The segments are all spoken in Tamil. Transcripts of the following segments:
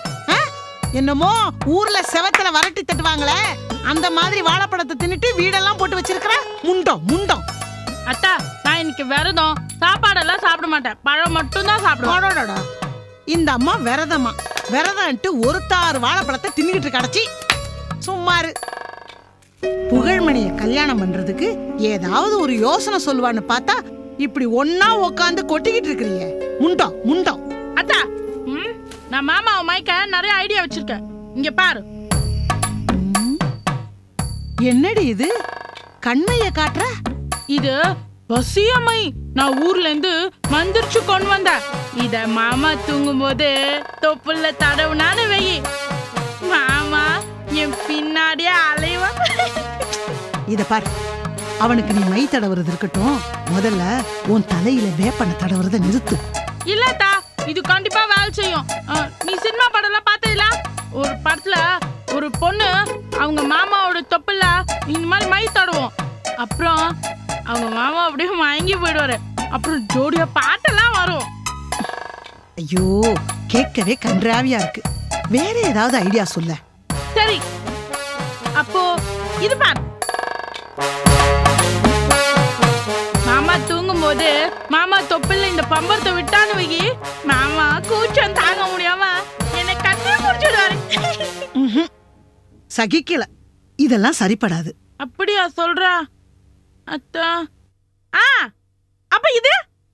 ஆ? என்னமோ ஊர்ல செவத்துல வரட்டி தட்டுவாங்களே அந்த மாதிரி வாழைப்பழத்தை தின்னுட்டு வீடெல்லாம் போட்டு வச்சிருக்கிற முண்டம் முண்டம் அத்தா நான் இன்னைக்கு விரதம் சாப்பாடெல்லாம் சாப்பிட மாட்டேன் பழம் மட்டும் தான் சாப்பிடுவேன் அடடடா. இந்த அம்மா விரதமா விரதம்ட்டு ஒரு தாறு வாழைப்பழத்தை தின்னுகிட்டு கிடச்சி சும்மாரு புகழ்மணிய கல்யாணம் பண்றதுக்கு ஏதாவது ஒரு யோசனை சொல்லுவான்னு பார்த்தா இப்படி ஒன்னா உக்காந்து கொட்டிக்கிட்டு இருக்கிறீங்க முண்டம் முண்டம் அத்தா ம், நான் மாமாவை மயக்க நிறைய ஐடியா வச்சிருக்கேன் இங்க பாரு ம். என்னடி இது கண்மைய காட்டுற இது வசியமை நான் ஊர்ல இருந்து மந்திரிச்சு கொண்டு வந்தேன் இத மாமா தூங்கும் போது தொப்புல தடவுனான்னு வெயி மாமா என் பின்னாடியே அலைவா இத பார் அவனுக்கு நீ மை தடவுறது இருக்கட்டும் முதல்ல உன் தலையில வேப்பனை தடவுறத நிறுத்து இல்லத்தா இது கண்டிப்பா வேலை செய்யும் அஹ், நீ சினிமா படம்லாம் பார்த்ததில்ல ஒரு படத்துல ஒரு பொண்ணு அவங்க மாமாவோட தொப்புல இந்த மாதிரி மை தடவும் அப்புறம் அவங்க மாமா அப்படியே மயங்கி போயிடுவாரு அப்புறம் ஜோடியா பாட்டெல்லாம் வரும் ஐயோ கேட்கவே கன்றாவியா இருக்கு வேற ஏதாவது ஐடியா சொல்ல சரி அப்போ இது பார் மாமா தூங்கும் போது மாமா தொப்பில் இந்த பம்பரத்தை விட்டான்னு வைக்கி மாமா கூச்சம் தாங்க முடியாம என்னை கட்டி முடிச்சிடுவாரு ம்ஹும். சகிக்கல இதெல்லாம் சரிப்படாது அப்படியா சொல்றா அத்தா ஆ அப்ப இது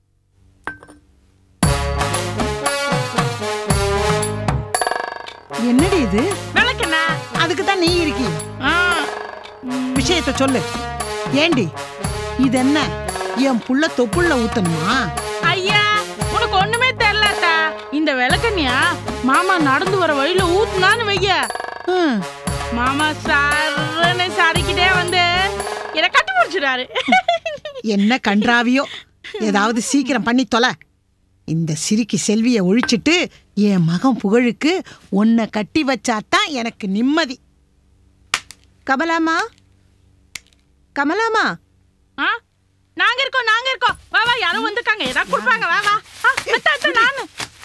என்னடி இது விளக்குண்ணா அதுக்கு தான் நீ இருக்கி ஆ விஷயத்த சொல்லு ஏண்டி இது என்ன என் புள்ள தொப்புள்ள ஊத்தணுமா ஐயா உனக்கு ஒண்ணுமே தெரியலத்தா இந்த விளக்கண்ணியா மாமா நடந்து வர வழியில ஊத்துனான்னு வைய ஹம். மாமா சாருன்னு சாரிக்கிட்டே வந்து என்னை கட்டி முடிச்சிடாரு என்ன கன்றாவியோ ஏதாவது சீக்கிரம் பண்ணி தொலை இந்த சிரிக்கி செல்விய ஒழிச்சிட்டு என் மகன் புகழுக்கு உன்னை கட்டி வச்சாதான் எனக்கு நிம்மதி கமலாமா கமலாமா ஆ நாங்க இருக்கோம் நாங்க இருக்கோம் வா வா யாரும் வந்திருக்காங்க ஏதாவது கொடுப்பாங்க வா வா ஆ, அத்தா, அத்தா, நானு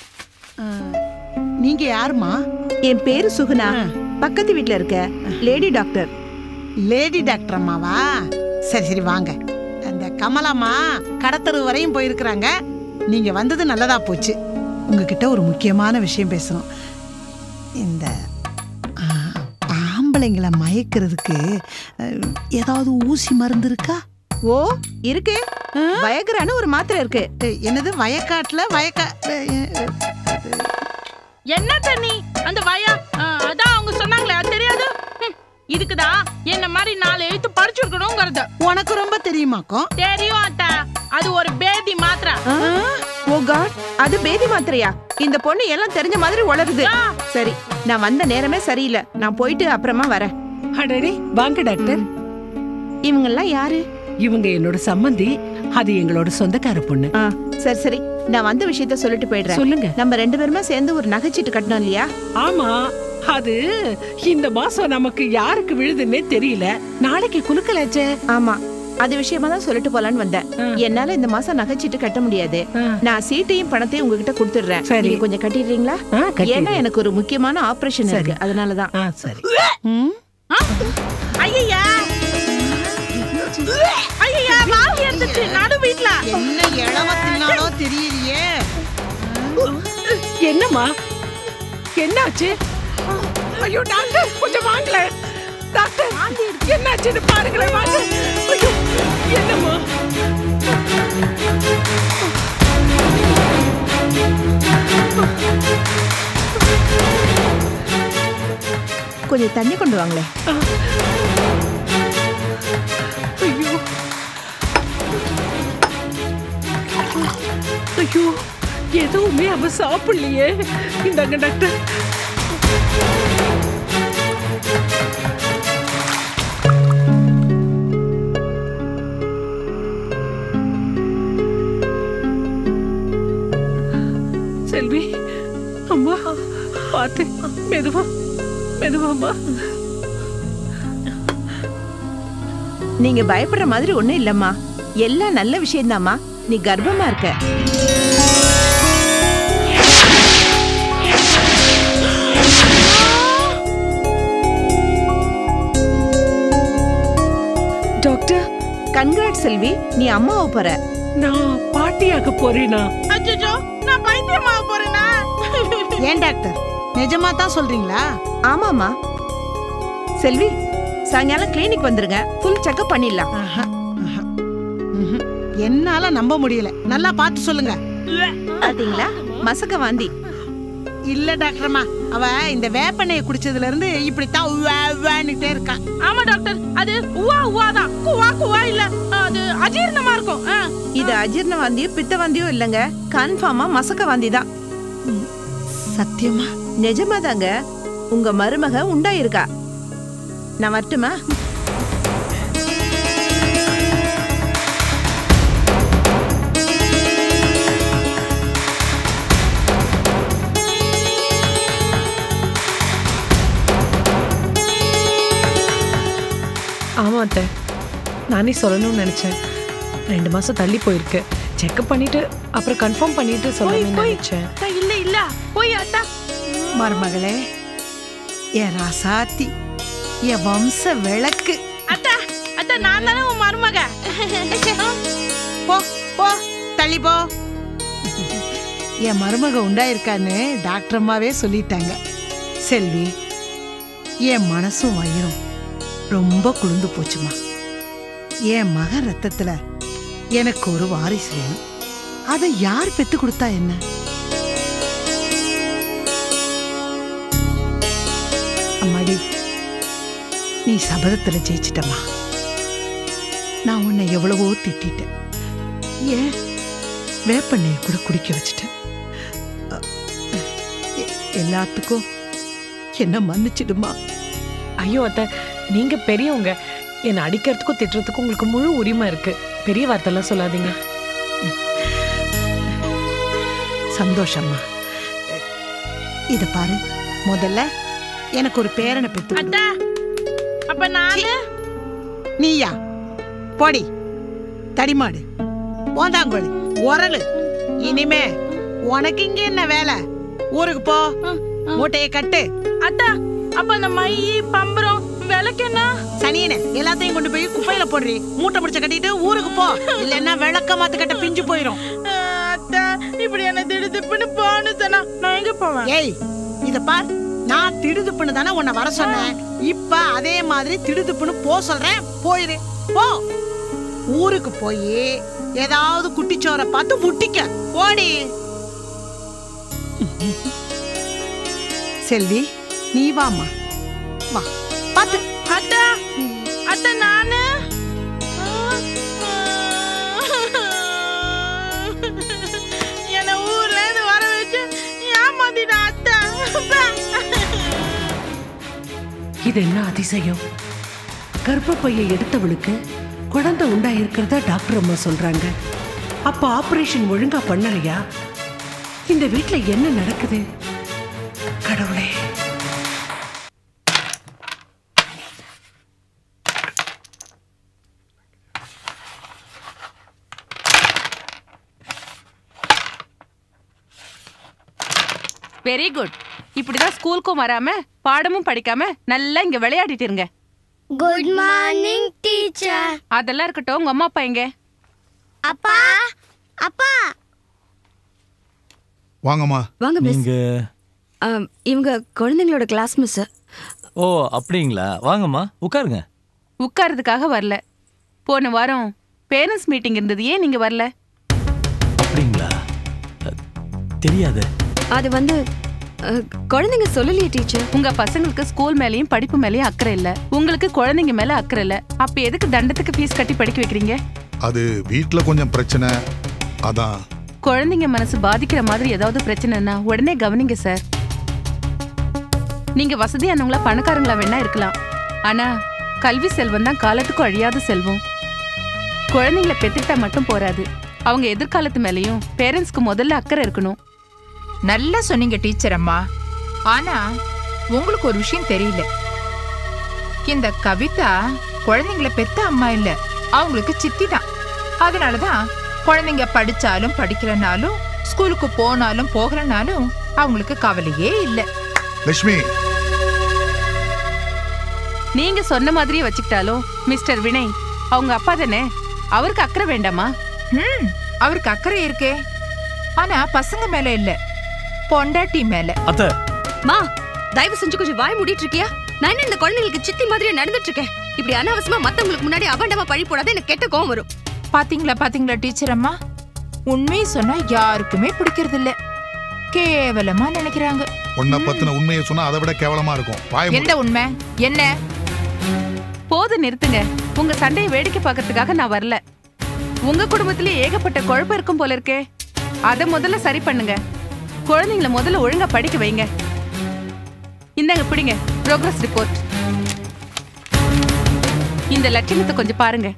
நீங்க யாருமா என் பேரு சுகுணா ஆ. பக்கத்து வீட்ல இருக்க லேடி டாக்டர் லேடி டாக்டர் அம்மாவா சரி சரி வாங்க அந்த கமலம்மா கடத்தரு வரையும் போயிருக்கிறாங்க நீங்க வந்தது நல்லதா போச்சு உங்ககிட்ட ஒரு முக்கியமான விஷயம் பேசணும் இந்த ஆ, ஆம்பளைங்களை மயக்கிறதுக்கு அஹ், ஏதாவது ஊசி மருந்து இருக்கா ஓ இருக்கு வயகரான ஒரு மாத்திரை இருக்கு ஏய், என்னது வயக்காட்டுல வயக்கா அஹ், அஹ், அது என்ன தண்ணி அந்த வயா ஆ, அதான் அவங்க சொன்னாங்களே அது தெரியாது ஹம், இதுக்குதான் என்ன மாதிரி நாலு எழுத்து படிச்சிருக்கணுங்கிறது உனக்கு ரொம்ப தெரியுமாக்கும் தெரியும் அத்தா அது ஒரு பேதி மாத்திரை ஆ? ஓ காட் அது பேதி மாத்திரையா இந்த பொண்ணு எல்லாம் தெரிஞ்ச மாதிரி உளருது ஆ. சரி நான் வந்த நேரமே சரியில்லை நான் போயிட்டு அப்புறமா வரேன் அடடே வாங்க டாக்டர் இவங்கெல்லாம் யாரு இவங்க என்னோட சம்மந்தி அது எங்களோட சொந்தக்கார பொண்ணு ஆ, சரி சரி நான் வந்த விஷயத்த சொல்லிட்டு போயிடுறேன் சொல்லுங்க நம்ம ரெண்டு பேருமே சேர்ந்து ஒரு நகைச்சீட்டு கட்டணும் இல்லையா ஆமா அது இந்த மாசம் நமக்கு யாருக்கு விழுதுன்னே தெரியல நாளைக்கு குலுக்கலாச்சே ஆமா அது விஷயமா தான் சொல்லிட்டு போலான்னு வந்தேன் ஆ. என்னால இந்த மாசம் நகைச்சீட்டு கட்ட முடியாது ஆ. நான் சீட்டையும் பணத்தையும் உங்ககிட்ட கொடுத்துடுறேன் சரி. நீங்க கொஞ்சம் கட்டிடுறீங்களா ஆ, கட்டிடுறேன். ஏன்னா எனக்கு ஒரு முக்கியமான ஆபரேஷன் சரி. இருக்கு அதனாலதான் ஆ சரி ம் ஐயா ஐயா வாந்தி எடுத்துச்சு நடு வீட்ல என்ன இளவத்தினாலோ தெரியலையே என்னம்மா என்னாச்சு ஐயோ டாக்டர் கொஞ்சம் வாங்கல டாக்டர் என்னாச்சுன்னு பாருங்களேன் வாங்க ஐயோ என்னம்மா கொஞ்சம் தண்ணி கொண்டு வாங்களேன் ஐயோ ஐயோ எதுவுமே அவ சாப்பிடலையே இந்தாங்க டாக்டர் செல்வி அம்மா பார்த்து மெதுவா மெதுவாம்மா நீங்க பயப்படுற மாதிரி ஒண்ணும் இல்லம்மா எல்லாம் நல்ல விஷயம்தாம்மா நீ கர்ப்பமா இருக்க கண்காட் செல்வி நீ அம்மாவை போற நான் பாட்டியாக போறேனா அச்சோ நான் பைத்தியமாக போறேனா ஏன் டாக்டர் நிஜமா தான் சொல்றீங்களா ஆமாமா செல்வி சாயங்காலம் கிளினிக் வந்துருங்க ஃபுல் செக்அப் பண்ணிடலாம் ஆஹா, ஆஹா. ம்ஹும். என்னால நம்ப முடியல நல்லா பார்த்து சொல்லுங்க பாத்தீங்களா மசக்க வாந்தி இல்ல டாக்டர்மா அவ இந்த வேப்பெண்ணெயை குடிச்சதுல இருந்து இப்படித்தான் உவ்வா, உவ்வான்னுட்டே இருக்கா ஆமா டாக்டர் அது உவா உவா தான் குவா குவா இல்ல அது அஜீரணமா இருக்கும் ஆ. இது அஜீர்ண வாந்தியோ பித்த வாந்தியோ இல்லைங்க கன்ஃபார்மா மசக்க வாந்தி தான் சத்தியமா நிஜமாதாங்க உங்க மருமக உண்டாயிருக்கா நான் வரட்டுமா ஆமா அத்தை நானே சொல்லணும்னு நினைச்சேன் ரெண்டு மாசம் தள்ளி போயிருக்கு செக்அப் பண்ணிட்டு அப்புறம் கன்ஃபார்ம் பண்ணிட்டு சொல்லணும்னு போய். நினைச்சேன் அத்தா, இல்ல இல்ல போய் அத்தா மருமகளே என் ராசாத்தி என் வம்ச விளக்கு அத்தா அத்தா நான் தானே உன் மருமக போ போ தள்ளி போ என் மருமக உண்டாயிருக்கான்னு டாக்டர் அம்மாவே சொல்லிட்டாங்க செல்வி என் மனசும் வயிறும் ரொம்ப குளிர்ந்து போச்சுமா என் மகன் ரத்தத்துல எனக்கு ஒரு வாரிசு வேணும் அதை யார் பெத்து கொடுத்தா என்ன அம்மாடி நீ சபதத்துல ஜெயிச்சிட்டம்மா நான் உன்னை எவ்வளவோ திட்டிட்டேன் ஏன் வேப்பெண்ணெயை கூட குடிக்க வச்சுட்டேன் அ, எ- எல்லாத்துக்கும் என்ன மன்னிச்சிடுமா ஐயோ அத்தை நீங்க பெரியவங்க என்னை அடிக்கிறதுக்கும் திட்டுறதுக்கும் உங்களுக்கு முழு உரிமை இருக்கு பெரிய வார்த்தைலாம் சொல்லாதீங்க சந்தோஷம்மா இத பாரு முதல்ல எனக்கு ஒரு பேரனை பெத்து கொடு. அத்தா அப்ப நானு நீயா போடி தடிமாடு போந்தாங்கோழி உரலு இனிமே உனக்கு இங்க என்ன வேலை ஊருக்கு போ மூட்டையை கட்டு அத்தா அப்ப அந்த மை பம்பரம் விளக்கு என்ன சனியனே எல்லாத்தையும் கொண்டு போய் குப்பையில போடுறி மூட்டை முடிச்ச கட்டிட்டு ஊருக்கு போ இல்லன்னா விளக்க மாத்து கட்ட பிஞ்சு போயிரும் அஹ், அத்தா இப்படி என்ன திடுதிப்புன்னு போன்னு சொன்னா நான் எங்க போவேன் ஏய் இத பார் நான் திடுதுப்புன்னு தானே உன்னை வர சொன்னேன் இப்ப அதே மாதிரி திடுதுப்புன்னு போ சொல்றேன் போயிரு போ ஊருக்கு போய் ஏதாவது குட்டிச்சோரை பார்த்து முட்டிக்க போடி செல்வி நீ வாமா வா பாத்து அத்தா அத்தா நானு என்ன ஊர்ல இருந்து வர வச்சு ஏமாத்திட்டா அத்தா இது என்ன அதிசயம் கர்ப்பப்பையை எடுத்தவளுக்கு குழந்தை உண்டாயிருக்கிறதா டாக்டர் அம்மா சொல்றாங்க அப்ப ஆபரேஷன் ஒழுங்கா பண்ணலையா இந்த வீட்ல என்ன நடக்குது கடவுளே வெரி குட் இப்படிதான் ஸ்கூலுக்கும் வராம பாடமும் படிக்காம நல்லா இங்க விளையாடிட்டு இருங்க குட் மார்னிங் டீச்சர் அதெல்லாம் இருக்கட்டும் உங்க அம்மா அப்பா எங்க அப்பா அப்பா வாங்கம்மா வாங்க மிஸ் நீங்க ஆம், இவங்க குழந்தைங்களோட கிளாஸ் மிஸ் ஓ அப்படிங்களா வாங்கம்மா உட்காருங்க உட்கார்றதுக்காக வரல போன வாரம் பேரண்ட்ஸ் மீட்டிங் இருந்தது ஏன் நீங்க வரல அப்படிங்களா அ, தெரியாது அது வந்து அ, குழந்தைங்க சொல்லலையே டீச்சர் உங்க பசங்களுக்கு ஸ்கூல் மேலயும் படிப்பு மேலயும் அக்கறை இல்ல உங்களுக்கு குழந்தைங்க மேல அக்கறை இல்ல அப்ப எதுக்கு தண்டத்துக்கு ஃபீஸ் கட்டி படிக்க வைக்கிறீங்க அது வீட்ல கொஞ்சம் பிரச்சனை அதான் குழந்தைங்க மனசு பாதிக்கிற மாதிரி ஏதாவது பிரச்சனைனா உடனே கவனிங்க சார் நீங்க வசதியானவங்களா பணக்காரங்களா வேணா இருக்கலாம் ஆனா கல்வி செல்வம் தான் காலத்துக்கும் அழியாத செல்வம் குழந்தைங்கள பெத்துக்கிட்டா மட்டும் போராது அவங்க எதிர்காலத்து மேலயும் பேரண்ட்ஸ்க்கு முதல்ல அக்கறை இருக்கணும் நல்லா சொன்னீங்க டீச்சர் அம்மா ஆனா உங்களுக்கு ஒரு விஷயம் தெரியல இந்த கவிதா குழந்தைங்கள பெத்த அம்மா இல்ல அவங்களுக்கு சித்தி தான் அதனாலதான் குழந்தைங்க படிச்சாலும் படிக்கலனாலும் ஸ்கூலுக்கு போனாலும் போகலனாலும் அவங்களுக்கு கவலையே இல்ல லட்சுமி நீங்க சொன்ன மாதிரியே வச்சுக்கிட்டாலும் மிஸ்டர் வினய் அவங்க அப்பா தானே அவருக்கு அக்கறை வேண்டாமா ம் அவருக்கு அக்கறை இருக்கே ஆனா பசங்க மேல இல்ல பொண்டாட்டி மேல அத்தை மா தயவு செஞ்சு கொஞ்சம் வாய் மூடிட்டு இருக்கியா நான் என்ன இந்த குழந்தைங்களுக்கு சித்தி மாதிரியே நடந்துட்டு இருக்கேன் இப்படி அனாவசியமா மத்தவங்களுக்கு முன்னாடி அபாண்டமா பழி போடாத எனக்கு கெட்ட கோவம் வரும் பாத்தீங்களா பாத்தீங்களா டீச்சர் அம்மா உண்மையை சொன்னா யாருக்குமே பிடிக்கிறது இல்ல கேவலமா நினைக்கிறாங்க உன்னை பத்தின உண்மையை சொன்னா அதை விட கேவலமா இருக்கும் வாய எந்த உண்மை என்ன போது நிறுத்துங்க உங்க சண்டையை வேடிக்கை பார்க்கறதுக்காக நான் வரல உங்க குடும்பத்திலே ஏகப்பட்ட குழப்பம் இருக்கும் போல இருக்கே அத முதல்ல சரி பண்ணுங்க குழந்தைங்களை முதல்ல ஒழுங்கா படிக்க வைங்க இந்தாங்க பிடிங்க ப்ரோக்ரஸ் ரிப்போர்ட் இந்த லட்சணத்தை கொஞ்சம் பாருங்க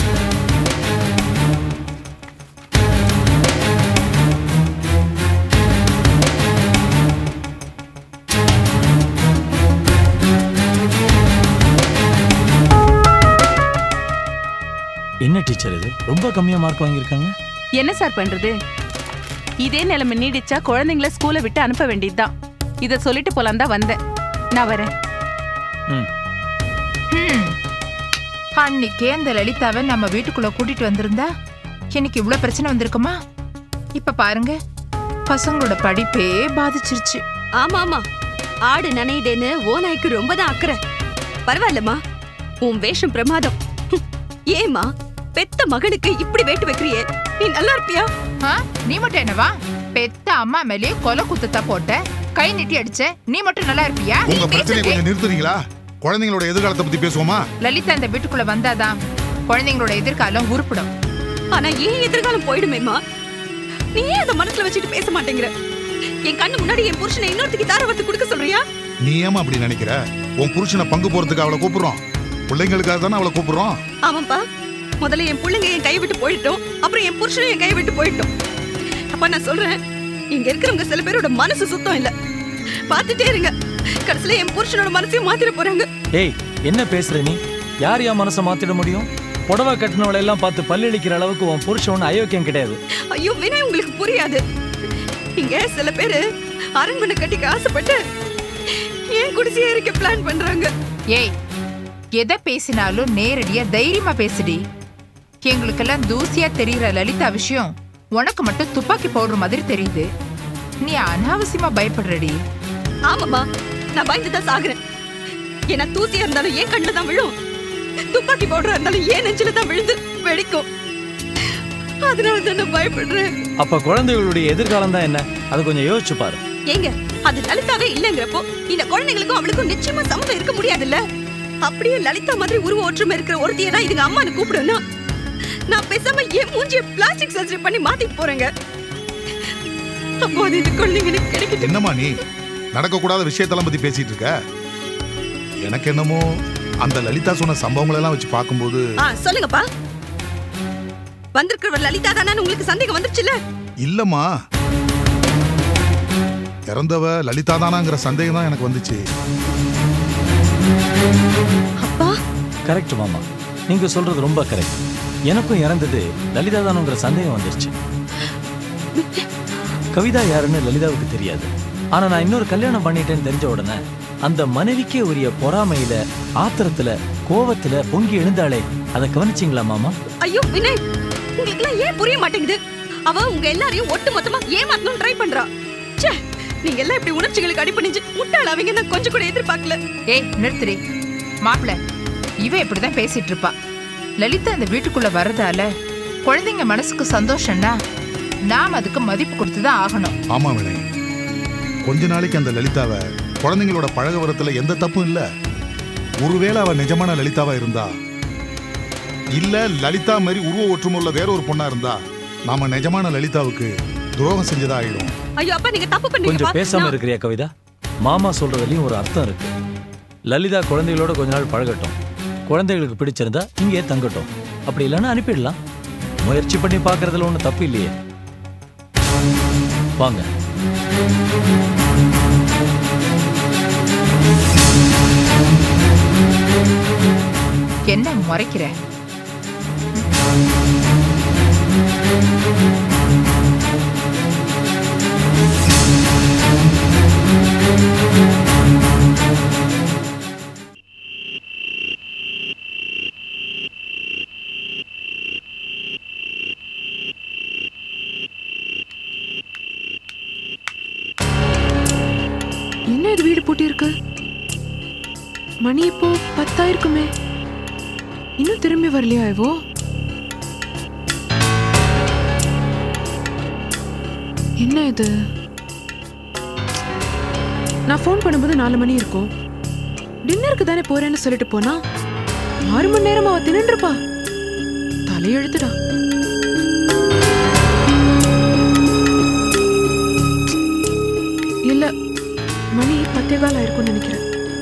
என்ன டீச்சர் இது ரொம்ப கம்மியா மார்க் வாங்கியிருக்காங்க என்ன சார் பண்றது இதே நிலைமை நீடிச்சா குழந்தைங்கள ஸ்கூலை விட்டு அனுப்ப வேண்டியதுதான் இத சொல்லிட்டு போலாம் தான் வந்தேன் நான் வரேன் ம் ஹம். அன்னைக்கே அந்த லலிதாவை நம்ம வீட்டுக்குள்ள கூட்டிட்டு வந்திருந்தா எனக்கு இவ்ளோ பிரச்சனை வந்திருக்குமா இப்ப பாருங்க பசங்களோட படிப்பே பாதிச்சிருச்சு ஆமா ஆமா ஆடு நனையுதேன்னு ஓநாய்க்கு ரொம்ப தான் அக்கறை பரவாயில்லம்மா உன் வேஷம் பிரமாதம் ஹம். ஏம்மா பெத்த மகனுக்கு இப்படி வேட்டு வைக்கிறியே நீ நல்லா இருப்பியா ஆ? நீ மட்டும் என்னவா பெத்த அம்மா மேலே கொலை குத்தத்தா போட்ட கை நீட்டி அடிச்ச நீ மட்டும் நல்லா இருப்பியா உங்க பிரச்சனையை பேசுறதே- கொஞ்சம் நிறுத்துறீங்களா குழந்தைங்களோட எதிர்காலத்தை பத்தி பேசுவோமா லலிதா இந்த வீட்டுக்குள்ள வந்தாதான் குழந்தைங்களோட எதிர்காலம் உருப்பிடும் ஆனா ஏன் எதிர்காலம் போயிடுமேம்மா நீ ஏன் அதை மனசுல வச்சுட்டு பேச மாட்டேங்கிற என் கண்ணு முன்னாடி என் புருஷனை இன்னொருத்துக்கு தாரவத்து கொடுக்க சொல்றியா நீ ஏமா அப்படி நினைக்கிற உன் புருஷனை பங்கு போறதுக்கு அவளை கூப்பிடுறோம் பிள்ளைங்களுக்காக தானே அவளை கூப்பிடுறோம் ஆமாப்பா முதல்ல என் பிள்ளைங்க என் கையை விட்டு போயிட்டோம் அப்புறம் என் புருஷனும் என் கையை விட்டு போயிட்டோம் அப்ப நான் சொல்றேன் இங்க இருக்கிறவங்க சில பேரோட மனசு சுத்தம் இல்ல பார்த்துட்டே இருங்க கடைசியில என் புருஷனோட மனசையும் மாத்திர போறாங்க ஏய் என்ன பேசுற நீ யார் யா மனசை மாத்திட முடியும் புடவை கட்டினவளை எல்லாம் பார்த்து பல்லளிக்கிற அளவுக்கு உன் புருஷன் ஒன்றும் அயோக்கியம் கிடையாது ஐயோ வினய் உங்களுக்கு புரியாது இங்க சில பேரு அரண்மனை கட்டிக்க ஆசைப்பட்டு ஏன் குடிசையே இருக்க பிளான் பண்றாங்க ஏய் எதை பேசினாலும் நேரடியா தைரியமா பேசுடி எங்களுக்கெல்லாம் தூசியா தெரியற லலிதா விஷயம் உனக்கு மட்டும் துப்பாக்கி போடுற மாதிரி தெரியுது நீ அனாவசியமா பயப்படுறடி ஆமாமா நான் பயந்து தான் சாகுறேன் ஏன்னா தூசியா இருந்தாலும் ஏன் கண்ணுல தான் விழும் துப்பாக்கி பவுடரா இருந்தாலும் ஏன் நெஞ்சில தான் விழுந்து வெடிக்கும் அதனால தான் நான் பயப்படுறேன் அப்ப குழந்தைகளுடைய எதிர்காலம் தான் என்ன அதை கொஞ்சம் யோசிச்சு பாரு ஏங்க அது லலிதாவே இல்லங்கிறப்போ இந்த குழந்தைங்களுக்கும் அவளுக்கும் நிச்சயமா சம்மதம் இருக்க முடியாதுல்ல அப்படியே லலிதா மாதிரி உருவ ஒற்றுமை இருக்கிற ஒருத்தியை தான் இதுங்க அம்மானு கூப்பிடுன்னா நான் பேசாம என் மூஞ்சிய பிளாஸ்டிக் சர்ஜரி பண்ணி மாத்திட்டு போறேங்க அப்போ அது இந்த குழந்தைங்களுக்கு கிடைக்கும் என்னம்மா நீ நடக்கக்கூடாத விஷயத்தெல்லாம் பத்தி பேசிட்டு இருக்க எனக்கு என்னமோ அந்த லலிதா சொன்ன சம்பவங்கள் எல்லாம் வச்சு பார்க்கும்போது ஆ சொல்லுங்கப்பா வந்திருக்கிறவர் லலிதா தானு உங்களுக்கு சந்தேகம் வந்துருச்சுல்ல இல்லம்மா இறந்தவ லலிதா தானாங்கிற சந்தேகம் தான் எனக்கு வந்துச்சு அப்பா கரெக்ட் மாமா நீங்க சொல்றது ரொம்ப கரெக்ட் எனக்கும் இறந்தது லலிதா தானுங்கிற சந்தேகம் வந்துருச்சு கவிதா யாருன்னு லலிதாவுக்கு தெரியாது ஆனா நான் இன்னொரு கல்யாணம் பண்ணிட்டேன்னு தெரிஞ்ச உடனே அந்த மனைவிக்கே உரிய பொறாமையில ஆத்திரத்துல கோவத்துல பொங்கி எழுந்தாளே அதை கவனிச்சிங்களா மாமா ஐயோ வினய் உங்களுக்கு எல்லாம் ஏன் புரிய மாட்டேங்குது அவ உங்க எல்லாரையும் ஒட்டு மொத்தமா ஏமாத்தணும் ட்ரை பண்றா ச்சே நீங்க எல்லாம் இப்படி உணர்ச்சிகளுக்கு அடிபணிஞ்சு முட்டாள் அவங்க நான் கொஞ்சம் கூட எதிர்பார்க்கல ஏய் நிறுத்துடி மாப்பிள இவ இப்படிதான் பேசிட்டு இருப்பா லலிதா அந்த வீட்டுக்குள்ள வர்றதால குழந்தைங்க மனசுக்கு சந்தோஷம்னா நாம் அதுக்கு மதிப்பு கொடுத்துதான் ஆகணும் ஆமா வினய் கொஞ்ச நாளைக்கு அந்த லலிதாவை குழந்தைங்களோட பழக வரத்துல எந்த தப்பும் இல்ல ஒருவேளை அவ நிஜமான லலிதாவா இருந்தா இல்ல லலிதா மாதிரி உருவ ஒற்றுமை உள்ள வேற ஒரு பொண்ணா இருந்தா நாம நிஜமான லலிதாவுக்கு துரோகம் செஞ்சதா ஆயிடும் ஐயோ அப்பா நீங்க தப்பு பண்றீங்க கொஞ்சம் பேசாம இருக்கிறியா கவிதா மாமா சொல்றதுலயும் ஒரு அர்த்தம் இருக்கு லலிதா குழந்தைகளோட கொஞ்ச நாள் பழகட்டும் குழந்தைகளுக்கு பிடிச்சிருந்தா இங்கே தங்கட்டும் அப்படி இல்லைன்னா அனுப்பிடலாம் முயற்சி பண்ணி பார்க்கறதுல ஒன்றும் தப்பு இல்லையே வாங்க என்ன முறைக்கிற மணி இப்போ பத்தாயிருக்குமே இன்னும் திரும்பி வரலையா இவோ என்ன இது நான் ஃபோன் பண்ணும்போது நாலு மணி இருக்கும் டின்னருக்கு தானே போறேன்னு சொல்லிட்டு போனா ஆறு மணி நேரம் அவ தின்னுருப்பா தலையெழுத்துடா இல்ல மணி பத்தே கால் ஆயிருக்கும்னு நினைக்கிறேன்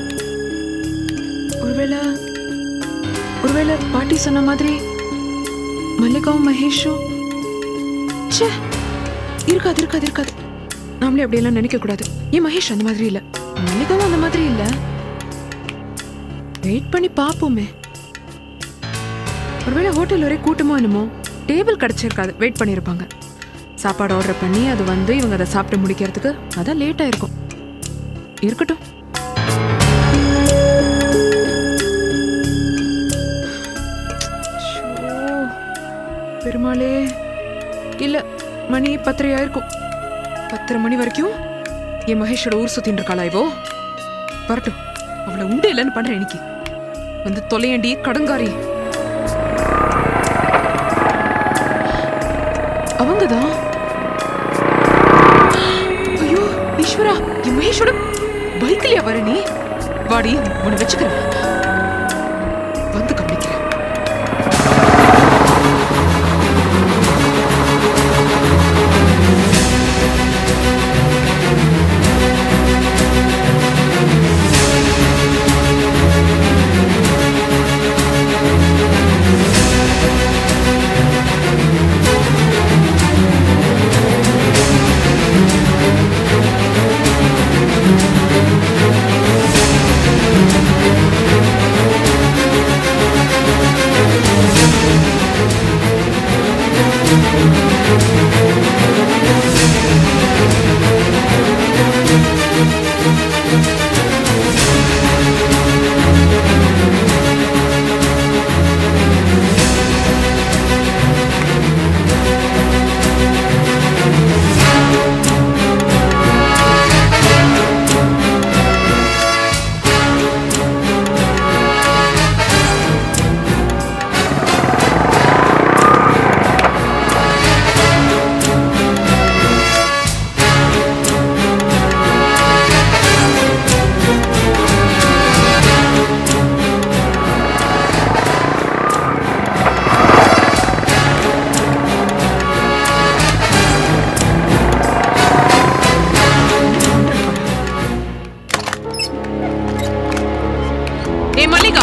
ஒருவேளை ஒருவேளை பாட்டி சொன்ன மாதிரி மல்லிகாவும் மகேஷும் ச்சே இருக்காது இருக்காது இருக்காது நாமளே அப்படியெல்லாம் நினைக்க கூடாது ஏன் மகேஷ் அந்த மாதிரி இல்ல மல்லிகாவும் அந்த மாதிரி இல்ல வெயிட் பண்ணி பார்ப்போமே ஒருவேளை ஹோட்டல் ஒரே கூட்டமோ என்னமோ டேபிள் கிடைச்சிருக்காது வெயிட் பண்ணியிருப்பாங்க சாப்பாடு ஆர்டர் பண்ணி அது வந்து இவங்க அதை சாப்பிட்டு முடிக்கிறதுக்கு அதான் லேட் ஆயிருக்கும் இருக்கட்டும் ஷோ, பெருமாளே இல்ல மணி பத்தரை ஆயிருக்கும் பத்தரை மணி வரைக்கும் என் மகேஷோட ஊர் சுத்தின்னு இருக்காளா இவோ வரட்டும் அவளை உண்டு இல்லைன்னு பண்றேன் இன்னைக்கு வந்து தொலையண்டி கடங்காரி அவங்கதான் ஐயோ ஈஸ்வரா என் மகேஷோட பைக்லயா வர நீ வாடி உன்னை வச்சுக்கிறேன் வந்து கவனிக்கிறேன் ஏ மல்லிகா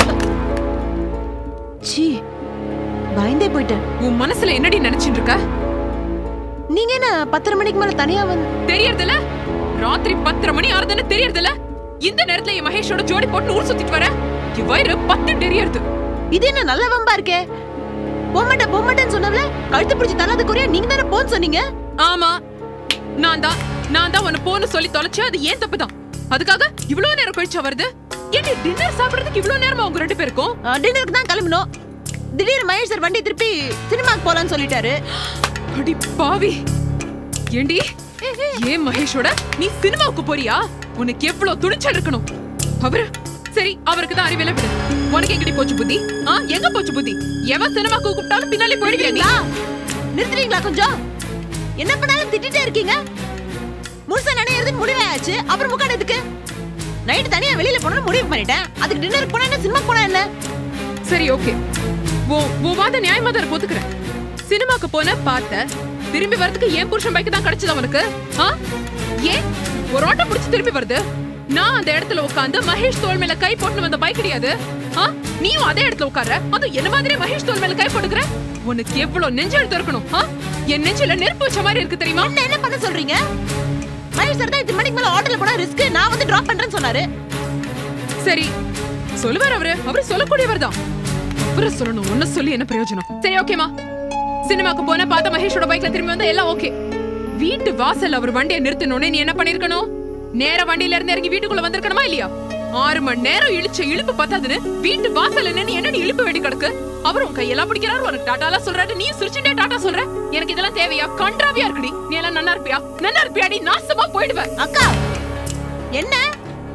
சீ பயந்தே போயிட்டேன் உன் மனசுல என்னடி நினைச்சிட்டு இருக்க நீங்க என்ன பத்தரை மணிக்கு மேல தனியா வந்து தெரியறதுல ராத்திரி பத்தரை மணி ஆறுதுன்னு தெரியறதுல இந்த நேரத்துல என் மகேஷோட ஜோடி போட்டு ஊர் சுத்திட்டு வர என் வயிறு பத்து தெரியறது இது என்ன நல்ல வம்பா இருக்கே பொம்மட்ட பொம்மட்டன்னு சொன்னவள கழுத்து பிடிச்சி தள்ளாத குறையா நீங்க தானே போன்னு சொன்னீங்க ஆமா நான் தான் நான் தான் உன்னை போன்னு சொல்லி தொலைச்சேன் அது ஏன் தப்பு தான் அதுக்காக இவ்வளவு நேரம் கழிச்சா வருது ஏன்டி டின்னர் சாப்பிடுறதுக்கு இவ்வளவு நேரமா உங்க ரெண்டு பேருக்கும் டின்னருக்கு தான் கிளம்பணும் திடீர்னு மகேஷ் சார் வண்டி திருப்பி சினிமாக்கு போலான்னு சொல்லிட்டாரு அடி பாவி ஏண்டி ஏன் மகேஷோட நீ சினிமாவுக்கு போறியா உனக்கு எவ்வளவு துணிச்சல் இருக்கணும் அவரு சரி அவருக்கு தான் அறிவியல விடு உனக்கு எங்கடி போச்சு புத்தி ஆ எங்க போச்சு புத்தி எவன் சினிமாக்கு கூப்பிட்டாலும் பின்னாலே போயிடுவியா நீ நிறுத்துறீங்களா கொஞ்சம் என்ன பண்ணாலும் திட்டிட்டே இருக்கீங்க முழுசா நினைக்கிறது முடிவே ஆச்சு அப்புறம் முக்காடு எதுக்கு நைட் தனியா வெளியில போகணும்னு முடிவு பண்ணிட்டேன் அதுக்கு டின்னருக்கு போனா என்ன சினிமா போனா என்ன சரி ஓகே ஓ ஓ வாத நியாயமா தான் இருக்கு, ஒத்துக்கிறேன் சினிமாக்கு போன பார்த்த திரும்பி வரதுக்கு ஏன் புருஷன் பைக் தான் கிடைச்சது அவனுக்கு ஆ ஏன் ஒரு ஆட்டோ புடிச்சு திரும்பி வருது நான் அந்த இடத்துல உட்கார்ந்து மகேஷ் தோள் மேல கை போட்டு வந்த பைக் கிடையாது ஆ நீயும் அதே இடத்துல உட்கார்ற அது என்ன மாதிரி மகேஷ் தோள் மேல கை போட்டுக்கிற உனக்கு எவ்வளவு நெஞ்சு எடுத்து இருக்கணும் ஆ என் நெஞ்சில நெருப்பு வச்ச மாதிரி இருக்கு தெரியுமா என்ன என்ன பண்ண சொல்றீங்க மகேஷ் சார் தான் இது மணிக்கு மேல ஆட்டோல போனா ரிஸ்க் நான் வந்து டிராப் பண்றேன்னு சொன்னாரு சரி சொல்லுவார் அவரு அவரு சொல்லக்கூடியவர் தான் அவரு சொல்லணும் ஒன்னு சொல்லி என்ன பிரயோஜனம் சரி ஓகேமா சினிமாக்கு போன பார்த்த மகேஷோட பைக்ல திரும்பி வந்தா எல்லாம் ஓகே வீட்டு வாசல் அவர் வண்டியை நிறுத்தணும்னு நீ என்ன பண்ணிருக்கணும் நேர வண்டியில இருந்து இறங்கி வீட்டுக்குள்ள வந்திருக்கணுமா இல்லையா ஆறு மணி நேரம் இழுச்ச இழுப்பு பத்தாதுன்னு வீட்டு வாசல் என்ன என்ன நீ இழுப்பு வேண்டி கிடக்கு அவர் உன் கையெல்லாம் பிடிக்கிறாரு உனக்கு டாட்டாலாம் சொல்றாரு நீ சிரிச்சுட்டே டாட்டா சொல்ற எனக்கு இதெல்லாம் தேவையா கன்றாவியா இருக்குடி நீ எல்லாம் நன்னா இருப்பியா நன்னா இருப்பியாடி நாசமா போயிடுவ அக்கா என்ன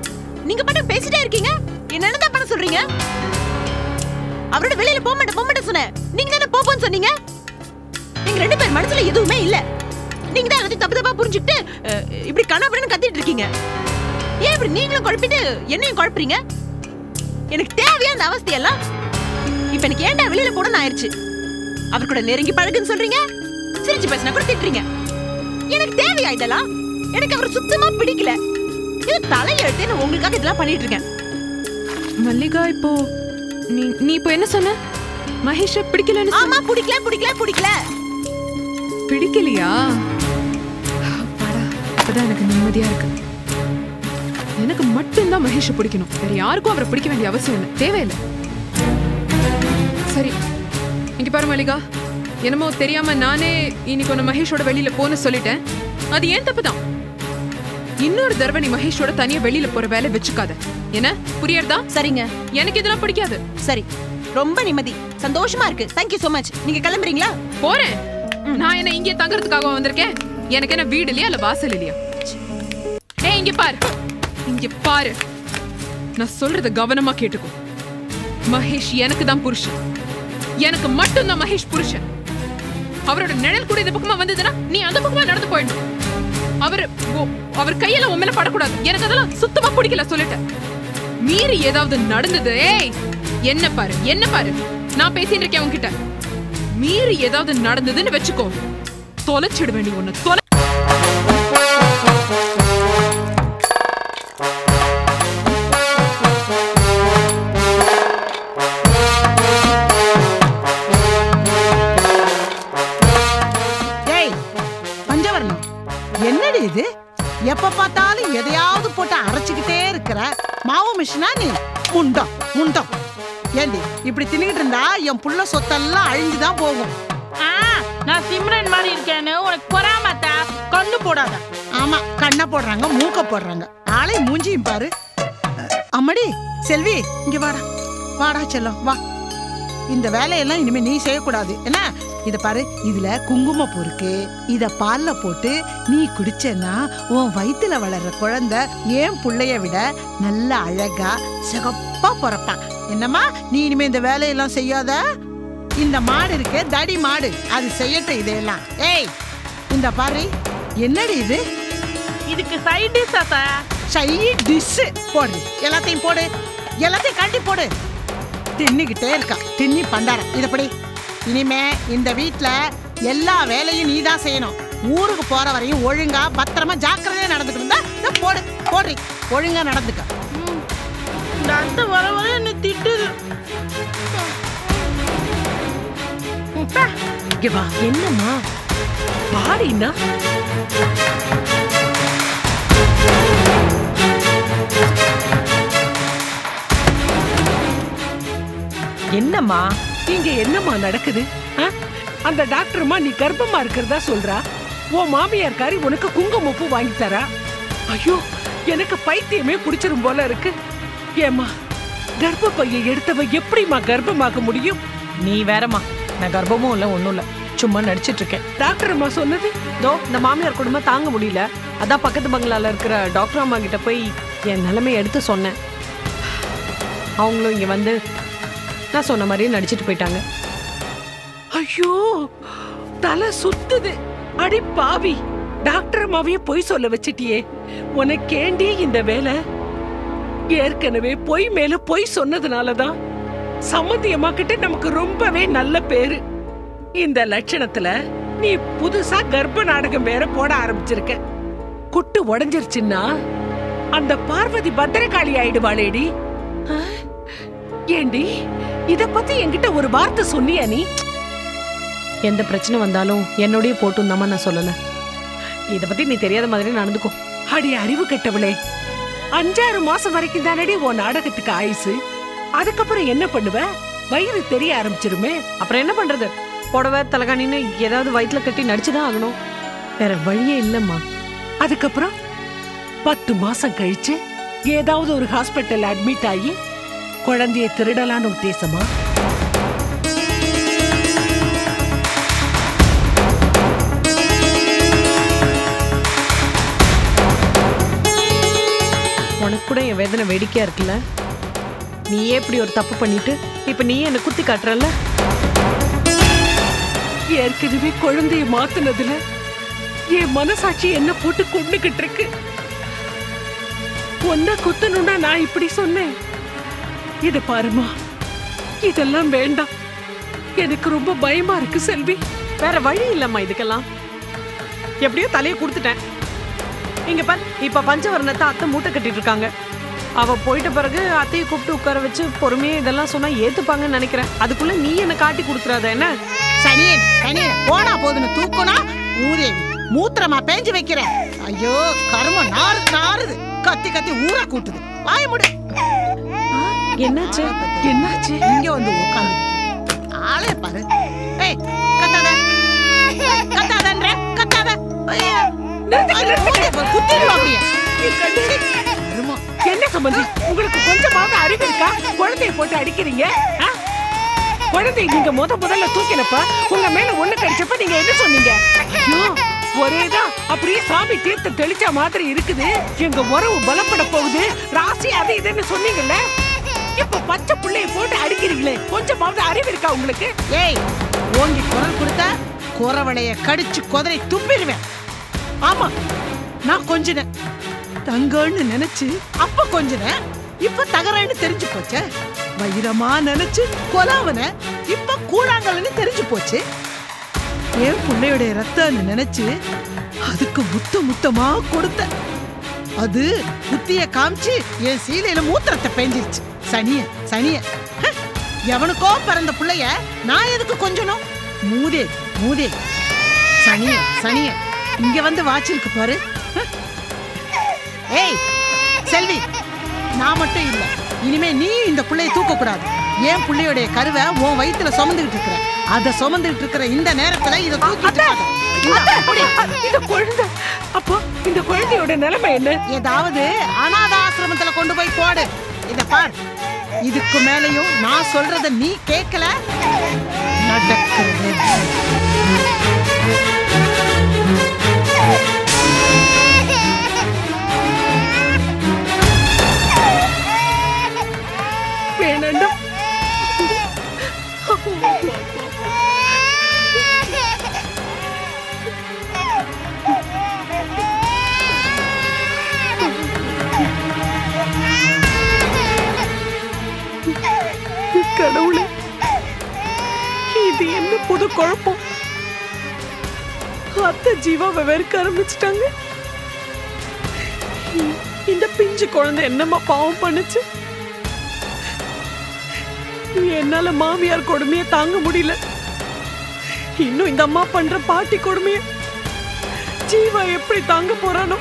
நீங்க மட்டும் பேசிட்டே இருக்கீங்க என்னன்னு தான் பண்ண சொல்றீங்க அவரோட வெளியில போக மாட்டேன் போக மாட்டேன் சொன்னேன் நீங்க தானே போப்போன்னு சொன்னீங்க நீங்க ரெண்டு பேர் மனசுல எதுவுமே இல்ல நீங்க தான் எல்லாத்தையும் தப்பு தப்பா புரிஞ்சுக்கிட்டு அஹ், இப்படி கனவுன்னு கத்திட்டு இருக்கீங்க ஏன் இப்படி நீங்களும் குழப்பிட்டு என்னையும் குழப்புறீங்க எனக்கு தேவையா அந்த அவஸ்தையெல்லாம் இப்ப எனக்கு ஏன்டா வெளியில போடணும் ஆயிருச்சு அவர் கூட நெருங்கி பழகுன்னு சொல்றீங்க சிரிச்சு பேசினா கூட திட்டுறீங்க எனக்கு தேவையா இதெல்லாம் எனக்கு அவர் சுத்தமா பிடிக்கல இது தலையெழுத்து நான் உங்களுக்காக இதெல்லாம் பண்ணிட்டு இருக்கேன் மல்லிகா இப்போ நீ நீ இப்போ என்ன சொன்ன மகேஷ பிடிக்கலன்னு ஆமா பிடிக்கல பிடிக்கல பிடிக்கல பிடிக்கலையா அப்பாடா, அப்பதான் எனக்கு நிம்மதியா இருக்கு எனக்கு மட்டும்தான் மகேஷ பிடிக்கணும் வேற யாருக்கும் அவரை பிடிக்க வேண்டிய அவசியம் இல்லை தேவையில்லை சரி இங்க பாரு மல்லிகா என்னமோ தெரியாம நானே இன்னைக்கு ஒன்னு மகேஷோட வெளியில போன்னு சொல்லிட்டேன் அது ஏன் தப்பு தான் இன்னொரு தடவை நீ மகேஷோட தனியா வெளியில போற வேலை வச்சுக்காத என்ன புரியறதா சரிங்க எனக்கு இதெல்லாம் பிடிக்காது சரி ரொம்ப நிம்மதி சந்தோஷமா இருக்கு தேங்க்யூ so மச் நீங்க கிளம்புறீங்களா போறேன் நான் என்ன இங்கே தங்கறதுக்காக வந்திருக்கேன் எனக்கு என்ன வீடு இல்லையா இல்ல வாசல் இல்லையா ஏய் இங்க பாரு இங்க பாரு நான் சொல்றத கவனமா கேட்டுக்கோ மகேஷ் எனக்கு தான் புருஷன் எனக்கு மட்டும் தான் மகேஷ் புருஷன் அவரோட நிழல் கூட இந்த பக்கமா வந்ததுன்னா நீ அந்த பக்கமா நடந்து போயிடணும் அவர் ஓ- அவர் கையில உன் மேல படக்கூடாது எனக்கு அதெல்லாம் சுத்தமா பிடிக்கல சொல்லிட்டேன் மீறி ஏதாவது நடந்தது ஏய் என்ன பாரு என்ன பாரு நான் பேசிட்டு இருக்கேன் உன்கிட்ட மீறி ஏதாவது நடந்ததுன்னு வச்சுக்கோ தொலைச்சிடுவேன் நீ ஒண்ணு தொலை ஏய் பஞ்சவர்ணம் என்னடி இது எப்ப பார்த்தாலும் எதையாவது போட்டு அரைச்சுக்கிட்டே இருக்கிற மாவு மிஷினா நீ முண்டம் முண்டம் ஏண்டி இப்படி தின்னுகிட்டு இருந்தா என் புள்ள சொத்தெல்லாம் அழிஞ்சுதான் போகும் ஆ நான் சிம்ரன் மாதிரி இருக்கேன்னு உனக்கு பொறாமத்தா கண்ணு போடாத ஆமா கண்ணை போடுறாங்க மூக்க போடுறாங்க ஆளை மூஞ்சியும் பாரு அஹ், அம்மாடி செல்வி இங்க வாடா வாடா செல்லம் வா இந்த வேலையெல்லாம் இனிமே நீ செய்யக்கூடாது என்ன இத பாரு இதுல குங்குமப்பூ இருக்கு இத பால்ல போட்டு நீ குடிச்சேன்னா உன் வயித்துல வளர்ற குழந்தை ஏன் புள்ளைய விட நல்ல அழகா சிகப்பா பிறப்பான் என்னம்மா நீ இனிமே இந்த வேலையெல்லாம் செய்யாத இந்த மாடு இருக்கு தடி மாடு அது செய்யட்டும் இதையெல்லாம் ஏய் இந்த பாரு என்னடி இது இதுக்கு சைட் டிஷ் அத்தா சைட் டிஷ் போடு எல்லாத்தையும் போடு எல்லாத்தையும் கட்டி போடு தின்னுக்கிட்டே இருக்கா தின்னி பண்டாரம் இதப்படி இனிமே இந்த வீட்ல எல்லா வேலையும் நீ தான் செய்யணும் ஊருக்கு போற வரையும் ஒழுங்கா பத்திரமா ஜாக்கிரதையா நடந்துக்கிட்டு இருந்தா இதை போடு போடுறி ஒழுங்கா நடந்துக்க இந்த அத்தை வர வர என்ன திட்டுது இங்க வா என்னம்மா பாடினா என்னம்மா இங்க என்னம்மா நடக்குது ஆ? அந்த டாக்டர்மா நீ கர்ப்பமா இருக்கிறதா சொல்றா உன் மாமியார் காரி உனக்கு குங்குமப்பூ வாங்கி தரா ஐயோ எனக்கு பைத்தியமே பிடிச்சிரும் போல இருக்கு ஏம்மா கர்ப்பப்பையை எடுத்தவ எப்படிம்மா கர்ப்பமாக்க முடியும் நீ வேறம்மா நான் கர்ப்பமும் இல்ல ஒண்ணும் இல்ல சும்மா நடிச்சிட்டு இருக்கேன் டாக்டர் அம்மா சொன்னது தோ இந்த மாமியார் குடும்பம் தாங்க முடியல அதான் பக்கத்து பங்களால இருக்கிற டாக்டர் அம்மா கிட்ட போய் என் நிலைமையை எடுத்து சொன்னேன் அவங்களும் இங்க வந்து நான் சொன்ன மாதிரியே நடிச்சிட்டு போயிட்டாங்க ஐயோ தலை சுத்துது அடி பாவி டாக்டர் அம்மாவையே பொய் சொல்ல வச்சிட்டியே உனக்கேண்டி இந்த வேலை ஏற்கனவே பொய் மேல பொய் சொன்னதுனாலதான் சம்மந்தி அம்மா கிட்ட நமக்கு ரொம்பவே நல்ல பேரு இந்த லட்சணத்துல நீ புதுசா கர்ப்ப நாடகம் வேற போட ஆரம்பிச்சிருக்க குட்டு உடைஞ்சிருச்சுன்னா அந்த பார்வதி பத்திரகாளி ஆயிடுவாளேடி ஆ? ஏண்டி இத பத்தி என்கிட்ட ஒரு வார்த்தை சொன்னியா நீ எந்த பிரச்சனை வந்தாலும் என்னோடய போட்டும் தான் நான் சொல்லல இத பத்தி நீ தெரியாத மாதிரி நடந்துக்கோ அடி அறிவு கெட்டவளே அஞ்சாறு மாசம் வரைக்கும் தானடி உன் நாடகத்துக்கு ஆயுசு அதுக்கப்புறம் என்ன பண்ணுவ வயிறு தெரிய ஆரம்பிச்சிருமே அப்புறம் என்ன பண்றது புடவை தலகாணின்னு ஏதாவது வயிற்றுல கட்டி நடிச்சுதான் ஆகணும் வேற வழியே இல்லம்மா அதுக்கப்புறம் பத்து மாசம் கழிச்சு ஏதாவது ஒரு ஹாஸ்பிட்டல் அட்மிட் ஆகி குழந்தைய திருடலான்னு உத்தேசமா உனக்கு கூட என் வேதனை வேடிக்கையா இருக்குல்ல நீயே இப்படி ஒரு தப்பு பண்ணிட்டு இப்ப நீயே என்ன குத்தி காட்டுறல்ல ஏற்கனவே குழந்தைய மாத்துனதுல என் மனசாட்சி என்ன போட்டு கொண்டுகிட்டு இருக்கு ஒன்ன குத்தணும்னா நான் இப்படி சொன்னேன் இத பாருமா இதெல்லாம் வேண்டாம் எனக்கு ரொம்ப பயமா இருக்கு செல்வி வேற வழி இல்லம்மா இதுக்கெல்லாம் எப்படியோ தலையை கொடுத்துட்டேன் இங்க பார் இப்ப பஞ்சவர்ணத்தை அத்தை மூட்டை கட்டிட்டு இருக்காங்க அவ போயிட்ட பிறகு அத்தையை கூப்பிட்டு உட்கார வச்சு பொறுமையா இதெல்லாம் சொன்னா ஏத்துப்பாங்கன்னு நினைக்கிறேன் அதுக்குள்ள நீ என்ன காட்டி கொடுத்துறாத என்ன சனியன் சனியன் போனா போதுன்னு தூக்குனா ஊதேவி மூத்திரமா பேஞ்சு வைக்கிறேன் ஐயோ கருமம் நாறுது நாறுது கத்தி கத்தி ஊற கூட்டுது வாய முடு என்னாச்சு என்னாச்சு இங்க வந்து உட்காந்து ஆளே பாரு ஏய் கத்தாத கத்தாதன்ற கத்தாத ஐயா. அது மூஞ்சிய பாரு, குத்திடுவா அப்படியே கருமம். என்ன சம்பந்தி உங்களுக்கு கொஞ்சமாவது அறிவு இருக்கா குழந்தைய போட்டு அடிக்கிறீங்க ஆ? குழந்தைய நீங்க முத முதல்ல தூக்கினப்ப உங்க மேல ஒண்ணு கடிச்சப்ப நீங்க என்ன சொன்னீங்க ஐயோ ஒரேதான் அப்படியே சாமி தீர்த்த தெளிச்ச மாதிரி இருக்குது எங்க உறவு பலப்பட போகுது ராசி அது இதுன்னு சொன்னீங்கல்ல இப்ப பச்சை புள்ளைய போட்டு அடிக்கிறீங்களே கொஞ்சமாவது அறிவு இருக்கா உங்களுக்கு ஏய் ஓங்கி குரல் கொடுத்தா குறவளைய கடிச்சு குதிரை துப்பிடுவேன் ஆமா நான் கொஞ்சினேன் தங்கன்னு நினைச்சு அப்ப கொஞ்சினேன் இப்ப தகரன்னு தெரிஞ்சு போச்சே வைரமா நினைச்சு கொலாவன இப்ப கூழாங்கல்னு தெரிஞ்சு போச்சு என் பிள்ளையுடைய ரத்தம்னு நினைச்சு அதுக்கு முத்த முத்தமா கொடுத்த அது புத்திய காமிச்சு என் சீலையில மூத்திரத்தை பெஞ்சிருச்சு சனிய சனிய ஹ, எவனுக்கோ பிறந்த புள்ளைய நான் எதுக்கு கொஞ்சணும் மூதே மூதே சனிய சனிய இங்க வந்து வாச்சிருக்கு பாரு ஹ. ஏய் செல்வி நான் மட்டும் இல்ல இனிமே நீ இந்த புள்ளைய தூக்க கூடாது என் புள்ளையோடைய கருவை உன் வயித்துல சுமந்துகிட்டு இருக்கிற அத சுமந்துகிட்டு இருக்கிற இந்த நேரத்துல இத தூக்கிட்டு போகாத. இந்தா, புடி. இந்த குழந்தை அப்போ இந்த குழந்தையோட நிலைமை என்ன ஏதாவது அனாத ஆசிரமத்துல கொண்டு போய் போடு இத பார் இதுக்கு மேலயும் நான் சொல்றத நீ கேட்கல நடக்கிறது வேணாண்டா கடவுளே இது என்ன புது குழப்பம் அத்தை ஜீவாவை வெறுக்க ஆரம்பிச்சிட்டாங்க இந்த பிஞ்சு குழந்தை என்னம்மா பாவம் பண்ணுச்சு என்னால மாமியார் கொடுமைய தாங்க முடியல இன்னும் இந்த அம்மா பண்ற பாட்டி கொடுமைய ஜீவா எப்படி தாங்க போறானோ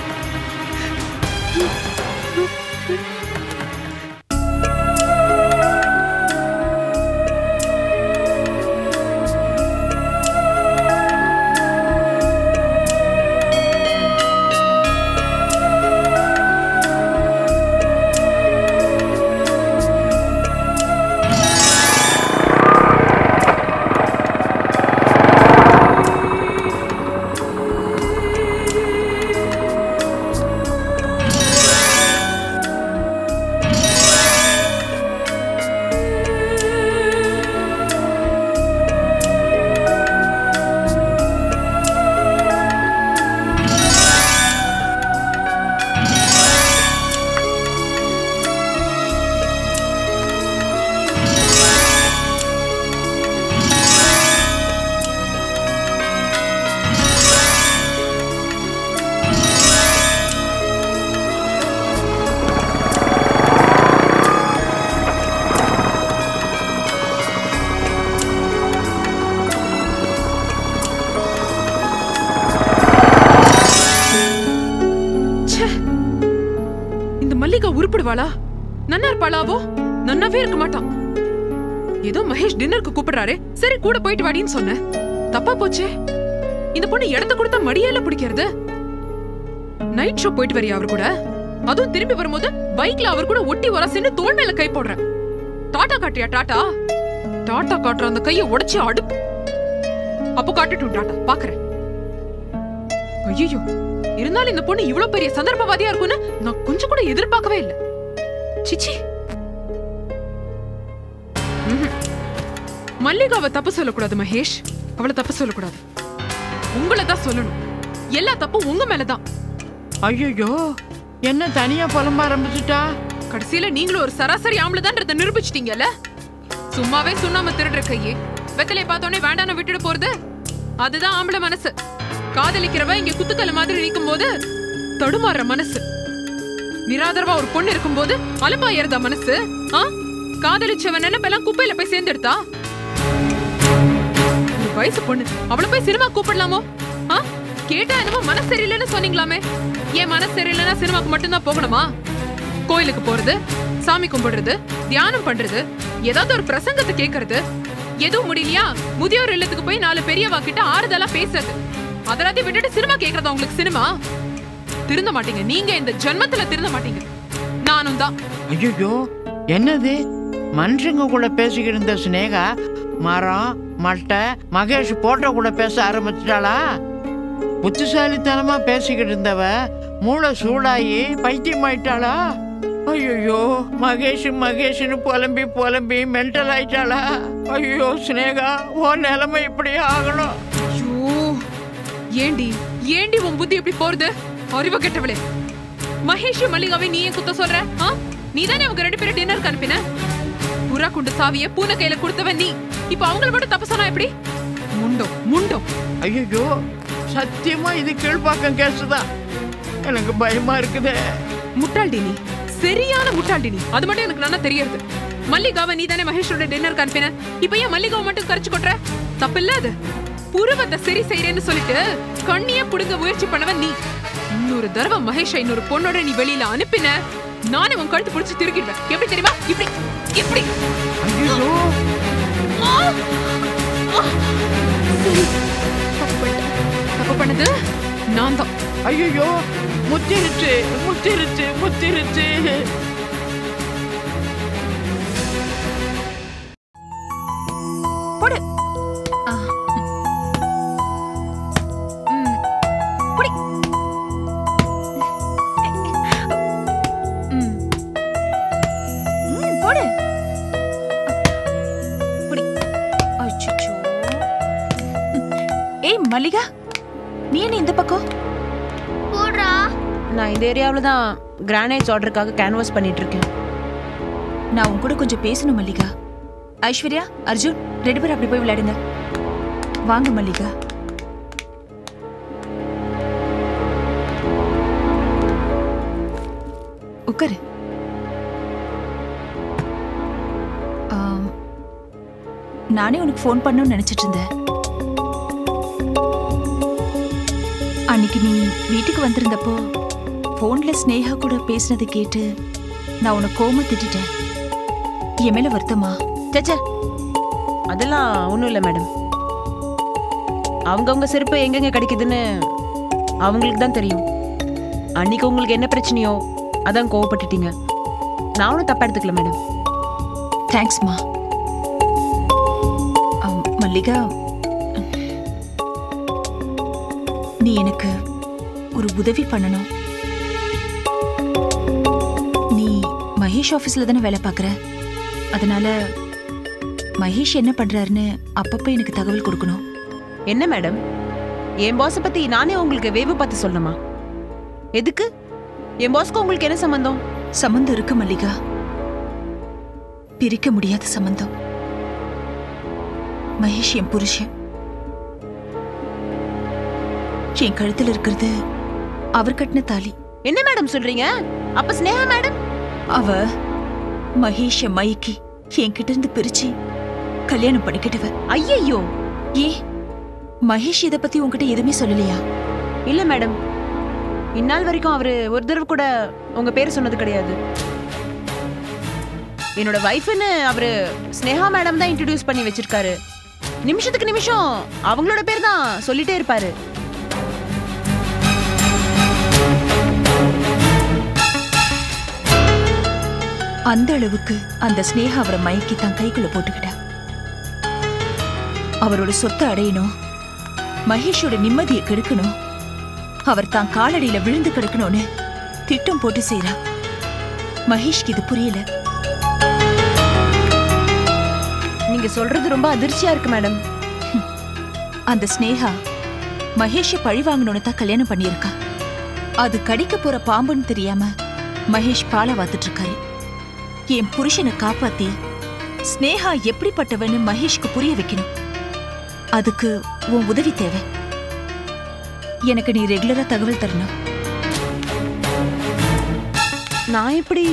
ச்சே. இந்த மல்லிகா உருப்பிடுவாளா நன்னா இருப்பாளாவோ நன்னாவே இருக்க மாட்டான் ஏதோ மகேஷ் டின்னருக்கு கூப்பிடுறாரே சரி கூட போயிட்டு வாடின்னு சொன்னேன் தப்பா போச்சே இந்த பொண்ணு இடத்த கொடுத்தா மடியால பிடிக்கிறது நைட் ஷோ போயிட்டு வரியா அவர் கூட அதுவும் திரும்பி வரும்போது பைக்ல அவர் கூட ஒட்டி வர சென்று தோள் மேல கை போடுறேன் டாடா காட்டியா டாடா டாடா காட்டுற அந்த கையை உடைச்சு அடுப்பு அப்போ காட்டுட்டும் டாடா பாக்குறேன் ஐயோ இருந்தாலும் இந்த பொண்ணு இவ்ளோ பெரிய சந்தர்ப்பவாதியா இருக்கும்னு நான் கொஞ்சம் கூட எதிர்பார்க்கவே இல்ல சிச்சி ம்ஹும். மல்லிகாவை தப்பு சொல்லக்கூடாது மகேஷ் அவளை தப்பு சொல்லக்கூடாது உங்களை தான் சொல்லணும் எல்லா தப்பும் உங்க மேலதான் ஐயோ என்ன தனியா புலம்ப ஆரம்பிச்சுட்டா கடைசியில நீங்களும் ஒரு சராசரி ஆம்பளைதான்றத நிரூபிச்சிட்டீங்கல்ல சும்மாவே சுண்ணாம திருடுற கையே வெத்தலையை பார்த்தோன்னே வேண்டான்னு விட்டுட்டு போறது அதுதான் ஆம்பளை மனசு காதலிக்கிறவ இங்க குத்துக்கல்ல மாதிரி நிக்கும் போது தடுமாறுற மனசு நிராதரவா ஒரு பொண்ணு இருக்கும்போது அலுப்பா ஏறுதா மனசு ஆ காதலிச்சவன் நினைப்பெல்லாம் குப்பையில போய் சேர்ந்துடுதா ஒரு வயசு பொண்ணு அவளை போய் சினிமா கூப்பிடலாமோ ஆ கேட்டா என்னமோ மனசு சரியில்லைன்னு சொன்னீங்களாமே ஏன் மனசு சரியில்லைன்னா சினிமாக்கு மட்டும்தான் போகணுமா கோயிலுக்கு போறது சாமி கும்பிடுறது தியானம் பண்றது ஏதாவது ஒரு பிரசங்கத்தை கேக்குறது எதுவும் முடியலையா முதியோர் இல்லத்துக்கு போய் நாலு பெரியவா கிட்ட ஆறுதலா பேசுறது அதெல்லாத்தையும் விட்டுட்டு சினிமா கேக்குறதா உங்களுக்கு சினிமா திருந்த மாட்டீங்க நீங்க இந்த ஜென்மத்துல திருந்த மாட்டீங்க நானும் தான் ஐயோ என்னது மனுஷங்க கூட பேசிக்கிட்டு இருந்த சினேகா மரம் மட்டை மகேஷ் போட்டோ கூட பேச ஆரம்பிச்சிட்டாளா புத்திசாலித்தனமா பேசிக்கிட்டு இருந்தவ மூளை சூடாகி பைத்தியம் ஆயிட்டாளா ஐயோ மகேஷ் மகேஷ்னு புலம்பி புலம்பி மென்டல் ஆயிட்டாளா ஐயோ சினேகா உன் நிலைமை இப்படி ஆகணும் ஐயோ ஏண்டி ஏண்டி உன் புத்தி இப்படி போறது அறிவு கெட்டவளே மகேஷ் மல்லிகாவை நீ ஏன் குத்த சொல்ற ஆ நீ தானே அவங்க ரெண்டு பேரும் டின்னருக்கு அனுப்பின புறா குண்டு சாவிய பூனை கையில கொடுத்தவன் நீ இப்ப அவங்கள மட்டும் தப்பு சொன்னா எப்படி முண்டோ முண்டோ ஐயோ சத்தியமா இது கீழ்ப்பாக்கம் கேசுதான் எனக்கு பயமா இருக்குதே முட்டாள்டி நீ சரியான முட்டாள்டி நீ அது மட்டும் எனக்கு நல்லா தெரியறது மல்லிகாவை நீ தானே மகேஷோட டின்னருக்கு அனுப்பின இப்ப ஏன் மல்லிகாவை மட்டும் கரைச்சு கொட்டுற தப்பு இல்ல அது புருவத்தை சரி செய்யறேன்னு சொல்லிட்டு கண்ணிய புடுங்க முயற்சி பண்ணவன் நீ இன்னொரு தடவை மகேஷை இன்னொரு பொண்ணோட நீ வெளியில அனுப்பின நானே உன் கழுத்து பிடிச்சு திருக்கிடுவேன் எப்படி தெரியுமா இப்படி இப்படி ஐயோ தப்பு பண்ணிட்டேன். தப்பு பண்ணது நான் தான் ஐயோ முத்திருச்சு முத்திருச்சு முத்திருச்சு போடு ஆ. ம். புடி. ம். ம், போடு புடி. அச்சச்சோ. ஏய் மல்லிகா நீ என்ன இந்த பக்கம் போடுறா நான் இந்த ஏரியாவில் தான் கிரானைட்ஸ் ஆர்டருக்காக கேன்வாஸ் பண்ணிட்டு இருக்கேன் நான் உன் கூட கொஞ்சம் பேசணும் மல்லிகா ஐஸ்வர்யா அர்ஜுன் ரெண்டு பேரும் அப்படி போய் விளையாடுங்க வாங்க மல்லிகா உட்காரு ஆம், நானே உனக்கு ஃபோன் பண்ணணும்னு நினைச்சிட்டு இருந்தேன் அன்னைக்கு நீ வீட்டுக்கு வந்திருந்தப்போ ஃபோன்ல ஸ்னேகா கூட பேசினதை கேட்டு நான் உன்னை கோம திட்டிட்டேன் என் மேல வருத்தமா சச்சா அதெல்லாம் ஒன்றும் இல்லை மேடம் அவங்கவுங்க செருப்பு எங்கெங்க கிடைக்குதுன்னு அவங்களுக்கு தான் தெரியும் அன்னைக்கு உங்களுக்கு என்ன பிரச்சனையோ அதான் கோவப்பட்டுட்டீங்க நான் ஒன்றும் தப்பா எடுத்துக்கல மேடம் தேங்க்ஸ்மா மல்லிகா நீ எனக்கு ஒரு உதவி பண்ணணும் நீ மகேஷ் ஆஃபீஸ்ல தானே வேலை பார்க்குற அதனால மகேஷ் என்ன பண்றாருன்னு அப்பப்போ எனக்கு தகவல் கொடுக்கணும் என்ன மேடம் என் பாஸை பத்தி நானே உங்களுக்கு வேவு பார்த்து சொல்லணுமா எதுக்கு என் பாஸ்க்கு உங்களுக்கு என்ன சம்பந்தம் சம்மந்தம் இருக்கு மல்லிகா பிரிக்க முடியாத சம்பந்தம் மகேஷ் என் புருஷன் என் கழுத்துல இருக்கிறது அவர் கட்டின தாலி என்ன மேடம் சொல்றீங்க அப்ப ஸ்னேகா மேடம் அவ மகேஷ மயக்கி என்கிட்ட இருந்து பிரிச்சு கல்யாணம் பண்ணிக்கிட்டவ ஐயையோ ஏ மகேஷ் இத பத்தி உன்கிட்ட எதுவுமே சொல்லலையா இல்ல மேடம் இந்நாள் வரைக்கும் அவரு ஒரு தடவை கூட உங்க பேர் சொன்னது கிடையாது என்னோட வைஃப்னு அவரு ஸ்னேகா மேடம் தான் இன்ட்ரடியூஸ் பண்ணி வச்சிருக்காரு நிமிஷத்துக்கு நிமிஷம் அவங்களோட பேர் தான் சொல்லிட்டே இருப்பாரு அந்த அளவுக்கு அந்த ஸ்னேகா அவரை மயக்கி தன் கைக்குள்ள போட்டுக்கிட்டா அவரோட சொத்தை அடையணும் மகேஷோட நிம்மதியை கெடுக்கணும் அவர் தான் காலடியில விழுந்து கிடக்கணும்னு திட்டம் போட்டு செய்றா மகேஷ்க்கு இது புரியல நீங்க சொல்றது ரொம்ப அதிர்ச்சியா இருக்கு மேடம் அந்த ஸ்னேகா மகேஷை பழி வாங்கணும்னு தான் கல்யாணம் பண்ணியிருக்கா அது கடிக்க போற பாம்புன்னு தெரியாம மகேஷ் பால வாத்துட்டு இருக்காரு என் புருஷனை காப்பாத்தி ஸ்னேகா எப்படிப்பட்டவன்னு மகேஷ்க்கு புரிய வைக்கணும் அதுக்கு உன் உதவி தேவை எனக்கு நீ ரெகுலரா தகவல் தரணும் நான் எப்படி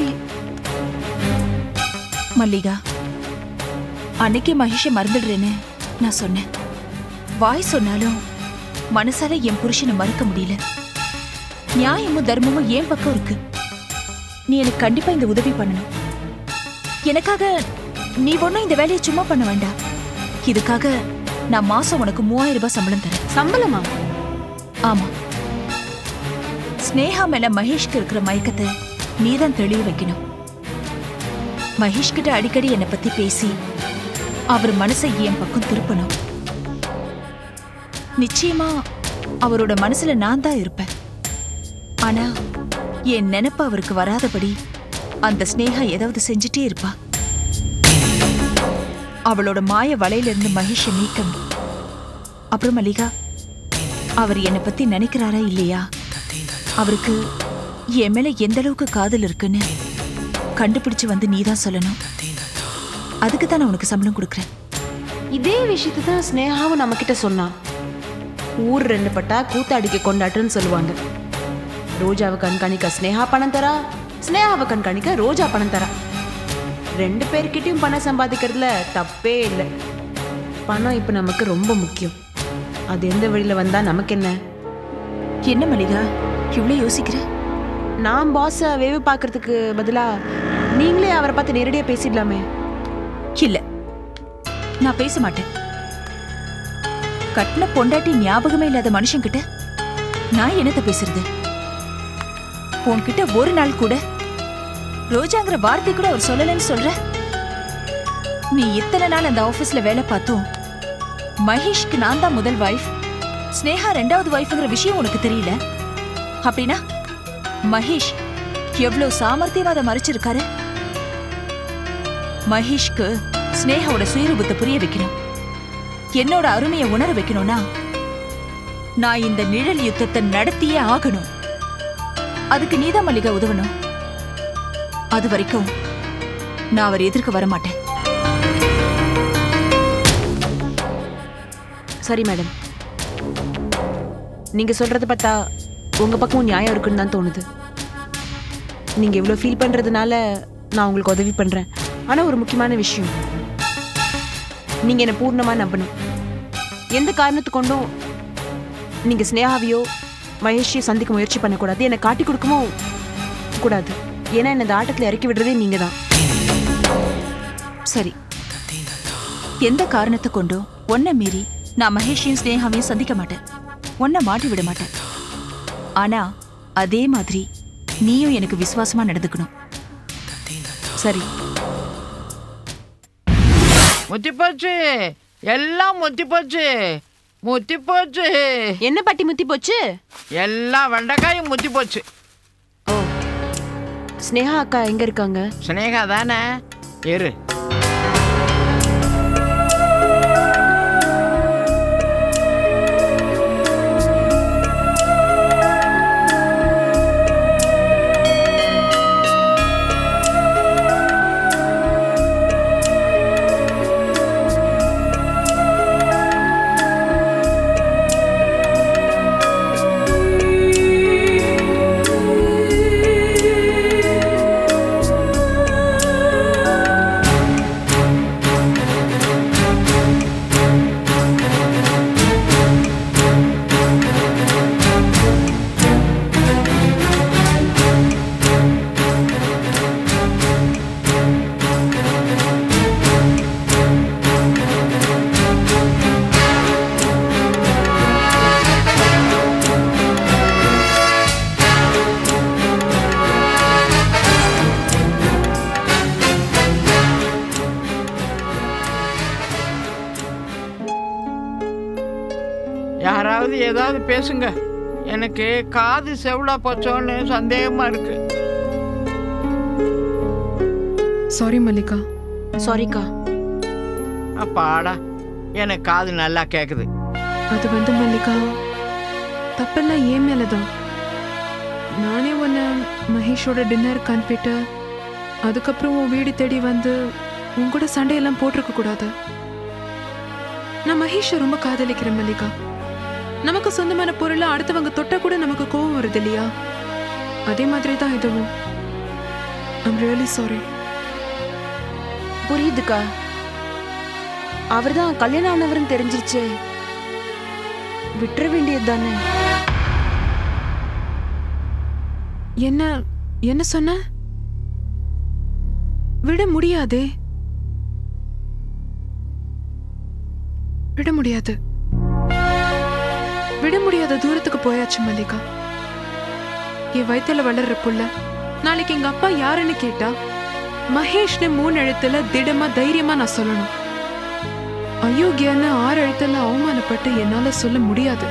மல்லிகா அன்னைக்கே மகேஷை மறந்துடுறேன்னு நான் சொன்னேன் வாய் சொன்னாலும் மனசால என் புருஷனை மறக்க முடியல நியாயமும் தர்மமும் என் பக்கம் இருக்கு நீ எனக்கு கண்டிப்பா இந்த உதவி பண்ணணும் எனக்காக நீ ஒன்றும் இந்த வேலையை சும்மா பண்ண வேண்டாம் இதுக்காக நான் மாசம் உனக்கு மூவாயிரம் ரூபாய் சம்பளம் தரேன் சம்பளமா ஆமா ஸ்னேகா மேல மகேஷ்க்கு இருக்கிற மயக்கத்தை நீதான் தெளிவு வைக்கணும் மகேஷ் கிட்ட அடிக்கடி என்னை பத்தி பேசி அவர் மனசை என் பக்கம் திருப்பணும் நிச்சயமா அவரோட மனசுல நான் தான் இருப்பேன் ஆனா என் நினைப்பு அவருக்கு வராதபடி அந்த ஸ்னேகா ஏதாவது செஞ்சுட்டே இருப்பா அவளோட மாய வலையிலிருந்து மகேஷை நீக்கணும் அப்புறம் மல்லிகா அவர் என்னை பத்தி நினைக்கிறாரா இல்லையா அவருக்கு என் மேல எந்த அளவுக்கு காதல் இருக்குன்னு கண்டுபிடிச்சு வந்து நீதான் சொல்லணும் அதுக்கு தான் நான் உனக்கு சம்பளம் கொடுக்குறேன் இதே விஷயத்தை தான் ஸ்னேகாவும் நம்ம கிட்ட சொன்னான் ஊர் ரெண்டு பட்டா கூத்தாடிக்கு கொண்டாட்டுன்னு சொல்லுவாங்க ரோஜாவை கண்காணிக்க ஸ்னேகா பணம் தரா ஸ்னேகாவை கண்காணிக்க ரோஜா பணம் தரா ரெண்டு பேர்கிட்டயும் பணம் சம்பாதிக்கிறதுல தப்பே இல்லை பணம் இப்போ நமக்கு ரொம்ப முக்கியம் அது எந்த வழியில வந்தா நமக்கு என்ன என்ன மல்லிகா இவ்வளோ யோசிக்கிற நான் பாஸை வேவு பார்க்கறதுக்கு பதிலா நீங்களே அவரை பார்த்து நேரடியாக பேசிடலாமே இல்ல நான் பேச மாட்டேன் கட்டின பொண்டாட்டி ஞாபகமே இல்லாத மனுஷன்கிட்ட நான் என்னத்த பேசுறது உன்கிட்ட ஒரு நாள் கூட ரோஜாங்கிற வார்த்தை கூட அவர் சொல்லலன்னு சொல்ற நீ இத்தனை நாள் அந்த ஆபீஸ்ல வேலை பார்த்தோம் மகேஷ்க்கு நான் தான் முதல் வைஃப் ஸ்னேகா ரெண்டாவது வைஃப்ங்கிற விஷயம் உனக்கு தெரியல அப்படின்னா மகேஷ் எவ்வளவு சாமர்த்தியமா அதை மறைச்சிருக்காரு மகேஷ்க்கு ஸ்னேகாவோட சுயரூபத்தை புரிய வைக்கணும் என்னோட அருமையை உணர வைக்கணும்னா நான் இந்த நிழல் யுத்தத்தை நடத்தியே ஆகணும் அதுக்கு நீதான் மல்லிகா உதவணும் அது வரைக்கும் நான் அவர் எதிர்க்க வர மாட்டேன் சரி மேடம் நீங்க சொல்றத பார்த்தா உங்க பக்கம் நியாயம் இருக்குன்னு தான் தோணுது நீங்க இவ்வளோ ஃபீல் பண்றதுனால நான் உங்களுக்கு உதவி பண்றேன் ஆனா ஒரு முக்கியமான விஷயம் நீங்க என்ன பூர்ணமா நம்பணும் எந்த காரணத்து கொண்டும் நீங்க ஸ்னேகாவையோ மகேஷையோ சந்திக்க முயற்சி பண்ணக்கூடாது என்னை காட்டி கொடுக்கவும் கூடாது ஏன்னா என்ன இந்த ஆட்டத்தில் இறக்கி விடுறதே நீங்க தான் சரி எந்த காரணத்தை கொண்டும் ஒன்ன மீறி நான் மகேஷையும் ஸ்னேகாவையும் சந்திக்க மாட்டேன் உன்னை மாட்டி விட மாட்டேன் ஆனா அதே மாதிரி நீயும் எனக்கு விசுவாசமா நடந்துக்கணும் சரி முத்தி போச்சு எல்லாம் முத்தி போச்சு முத்தி போச்சு என்ன பாட்டி முத்தி போச்சு எல்லா வெண்டைக்காயும் முத்தி போச்சு ஸ்னேகா அக்கா எங்க இருக்காங்க ஸ்னேகா தானே இரு யாராவது ஏதாவது பேசுங்க எனக்கு காது செவிடா போச்சோன்னு சந்தேகமா இருக்கு சாரி மல்லிகா சாரிக்கா அப்பாடா எனக்கு காது நல்லா கேக்குது அது வந்து மல்லிகா தப்பெல்லாம் ஏன் மேலதான் நானே உன்னை மகேஷோட டின்னருக்கு அனுப்பிட்டு அதுக்கப்புறம் உன் வீடு தேடி வந்து உன் கூட சண்டையெல்லாம் போட்டிருக்க கூடாது நான் மகேஷை ரொம்ப காதலிக்கிறேன் மல்லிகா நமக்கு சொந்தமான பொருளை அடுத்தவங்க தொட்டா கூட நமக்கு கோவம் வருது இல்லையா அதே மாதிரி தான் இதுவும் ஐம் ரியலி சாரி புரியுதுக்கா அவர்தான் கல்யாணம் ஆனவர்னு தெரிஞ்சிருச்சே விட்டுற வேண்டியது தானே என்ன என்ன சொன்ன விட முடியாதே விட முடியாது விட முடியாத தூரத்துக்கு போயாச்சு மல்லிகா என் வயித்துல வளர்ற புள்ள நாளைக்கு எங்க அப்பா யாருன்னு கேட்டா மகேஷ்னு மூணு எழுத்துல திடமா தைரியமா நான் சொல்லணும் அயோக்கியன்னு ஆறு எழுத்துல அவமானப்பட்டு என்னால சொல்ல முடியாது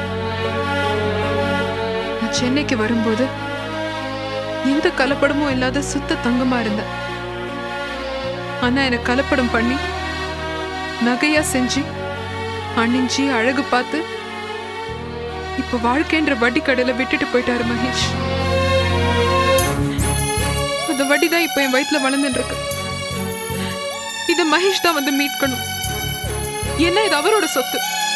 நான் சென்னைக்கு வரும்போது எந்த கலப்படமும் இல்லாத சுத்த தங்கமா இருந்தேன் ஆனா எனக்கு கலப்படம் பண்ணி நகையா செஞ்சு அணிஞ்சு அழகு பார்த்து இப்ப வாழ்க்கைன்ற வட்டி கடையில விட்டுட்டு போயிட்டாரு மகேஷ் அந்த வட்டி தான் இப்ப என் வயித்துல வளர்ந்துட்டு இருக்கு இத மகேஷ் தான் வந்து மீட்கணும் என்ன இது அவரோட சொத்து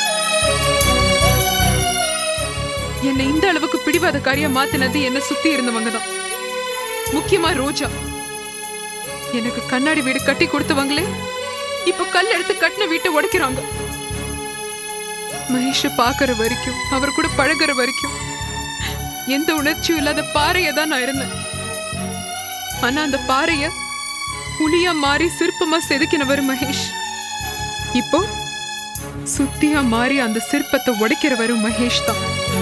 என்னை இந்த அளவுக்கு பிடிவாதக்காரியா மாத்தினது என்ன சுத்தி இருந்தவங்க தான் முக்கியமா ரோஜா எனக்கு கண்ணாடி வீடு கட்டி கொடுத்தவங்களே இப்ப கல் எடுத்து கட்டின வீட்டை உடைக்கிறாங்க மகேஷ பாக்குற வரைக்கும் அவர் கூட பழகுற வரைக்கும் எந்த உணர்ச்சியும் இல்லாத பாறைய தான் நான் இருந்தேன் ஆனா அந்த பாறைய புலியா மாறி சிற்பமா செதுக்கினவர் மகேஷ் இப்போ சுத்தியா மாறி அந்த சிற்பத்தை உடைக்கிறவரும் மகேஷ் தான்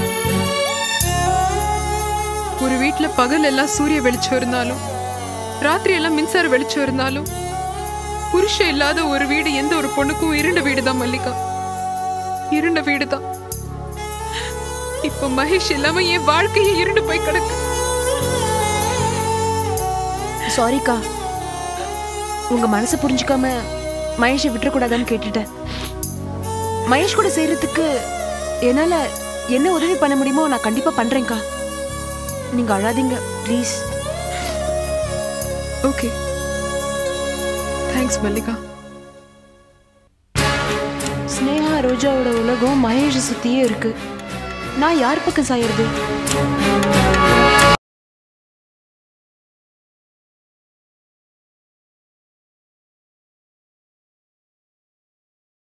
ஒரு வீட்ல பகல் எல்லாம் சூரிய வெளிச்சம் இருந்தாலும் ராத்திரி எல்லாம் மின்சார வெளிச்சம் இருந்தாலும் புருஷன் இல்லாத ஒரு வீடு எந்த ஒரு பொண்ணுக்கும் இருண்ட வீடு தான் மல்லிகா இருண்ட வீடு தான் இப்ப மகேஷ் இல்லாம என் வாழ்க்கையே இருண்டு போய் கிடக்கு சாரிக்கா உங்க மனசை புரிஞ்சுக்காம மகேஷை விட்டுறக்கூடாதான்னு கேட்டுட்டேன் மகேஷ் கூட செய்யறதுக்கு என்னால என்ன உதவி பண்ண முடியுமோ நான் கண்டிப்பா பண்றேன்க்கா நீங்க அழாதீங்க please okay thanks Mallika Sneha ரோஜாவோட உலகம் மகேஷை சுத்தியே இருக்கு நான் யார் பக்கம் சாயறது